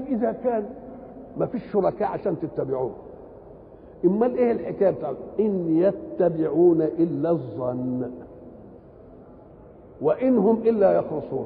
اذا كان ما فيش شركاء عشان تتبعوه امال ايه الحكايه بتاعته ان يتبعون الا الظن وان هم الا يخرصون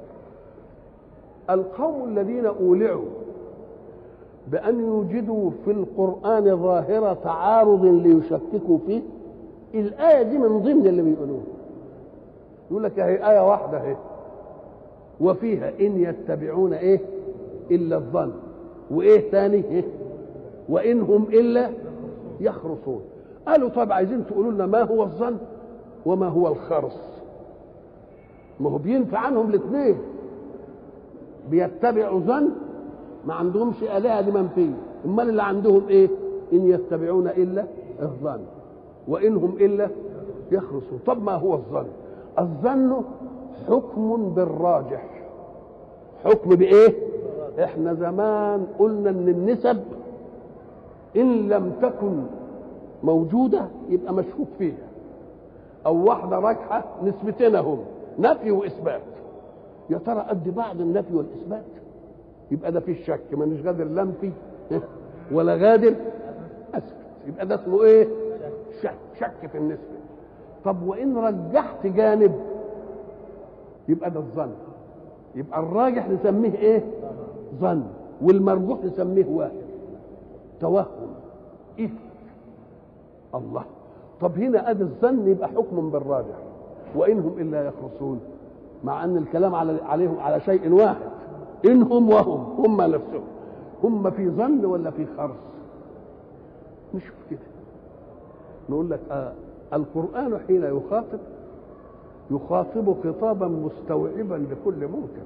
القوم الذين اولعوا بان يوجدوا في القران ظاهره تعارض ليشككوا فيه الايه دي من ضمن اللي بيقولوه يقول لك اهي ايه واحده اهي وفيها ان يتبعون ايه الا الظن وايه ثاني إيه؟ وان هم الا يخرصون قالوا طب عايزين تقولوا لنا ما هو الظن وما هو الخرص ما هو بينفع عنهم الاثنين بيتبعوا ظن ما عندهمش آلهة دي منفية امال اللي عندهم ايه ان يتبعون الا الظن وان هم الا يخرصون طب ما هو الظن الظن حكم بالراجح حكم بايه احنا زمان قلنا ان النسب ان لم تكن موجوده يبقى مشكوك فيها او واحده راجحه نسبتين هم نفي واثبات يا ترى قد بعض النفي والاثبات يبقى ده فيه شك مانيش غادر لا انفي ولا غادر اثبت يبقى ده اسمه ايه شك شك في النسبه طب وان رجحت جانب يبقى ده الظن يبقى الراجح نسميه ايه ظن والمرجوح نسميه واحد توهم إثم الله طب هنا ادي الظن يبقى حكم بالراجح وانهم الا يخرصون مع ان الكلام على عليهم على شيء واحد انهم وهم هم نفسهم هم في ظن ولا في خرص نشوف كده نقول لك آه القران حين يخاطب يخاطب خطابا مستوعبا لكل منكر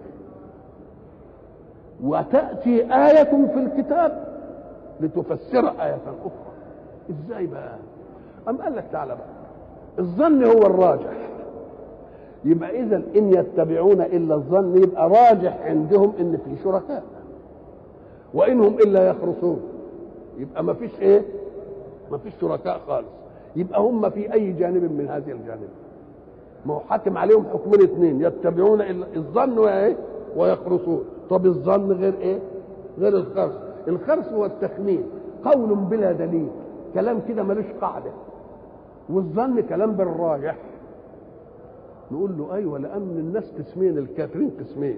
وتأتي آية في الكتاب لتفسر آية أخرى إزاي بقى أم قال لك تعالى بقى الظن هو الراجح يبقى إذا إن يتبعون إلا الظن يبقى راجح عندهم إن في شركاء وإنهم إلا يخرصون يبقى ما فيش إيه ما فيش شركاء خالص يبقى هم في أي جانب من هذه الجانب ما هو حاكم عليهم حكمين اثنين يتبعون الظن وايه ويخرصون طب الظن غير ايه غير الخرص الخرص هو التخمين قول بلا دليل كلام كده ملوش قاعده والظن كلام بالراجح نقول له ايوه لان الناس قسمين الكافرين قسمين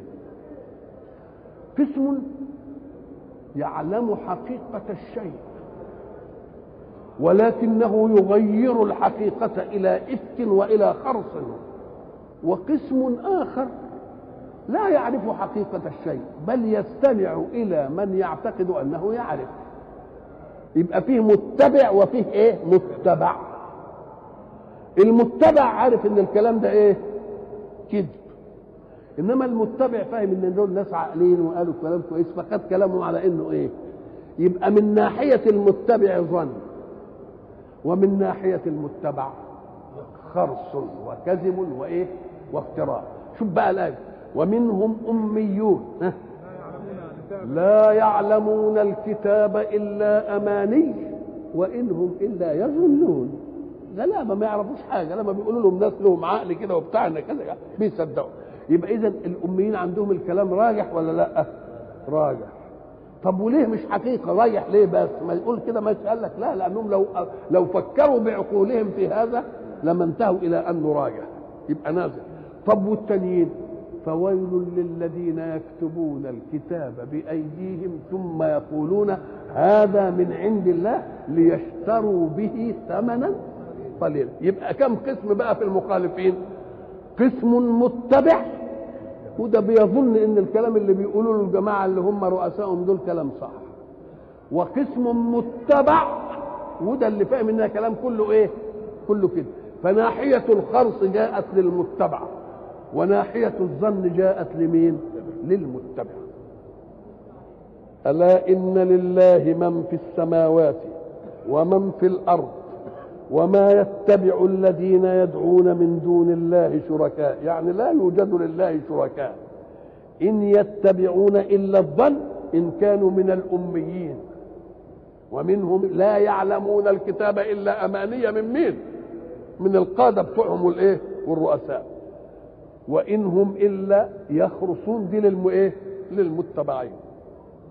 قسم يعلم حقيقه الشيء ولكنه يغير الحقيقة إلى إفك وإلى خرص وقسم آخر لا يعرف حقيقة الشيء بل يستمع إلى من يعتقد أنه يعرف يبقى فيه متبع وفيه إيه متبع المتبع عارف إن الكلام ده إيه كذب إنما المتبع فاهم إن دول ناس عاقلين وقالوا كلام كويس فخد كلامهم على إنه إيه يبقى من ناحية المتبع ظن ومن ناحية المتبع خرص وكذب وإيه وافتراء شوف بقى الآية ومنهم أميون لا يعلمون الكتاب إلا أماني وإنهم إلا يظنون غلابة ما يعرفوش حاجة لما بيقولوا لهم ناس لهم عقل كده وبتاعنا كذا بيصدقوا يبقى إذا الأميين عندهم الكلام راجح ولا لا؟ راجح طب وليه مش حقيقه رايح ليه بس ما يقول كده ما قال لك لا لانهم لو لو فكروا بعقولهم في هذا لما انتهوا الى انه راجع يبقى نازل طب والتانيين فويل للذين يكتبون الكتاب بايديهم ثم يقولون هذا من عند الله ليشتروا به ثمنا قليلا يبقى كم قسم بقى في المخالفين قسم متبع وده بيظن ان الكلام اللي بيقولوا له الجماعه اللي هم رؤسائهم دول كلام صح وقسم متبع وده اللي فاهم انها كلام كله ايه كله كده فناحيه الخرص جاءت للمتبع وناحيه الظن جاءت لمين للمتبع الا ان لله من في السماوات ومن في الارض وما يتبع الذين يدعون من دون الله شركاء يعني لا يوجد لله شركاء إن يتبعون إلا الظن إن كانوا من الأميين ومنهم لا يعلمون الكتاب إلا أمانية من مين من القادة بتوعهم والإيه والرؤساء وإن هم إلا يخرصون دي للم إيه للمتبعين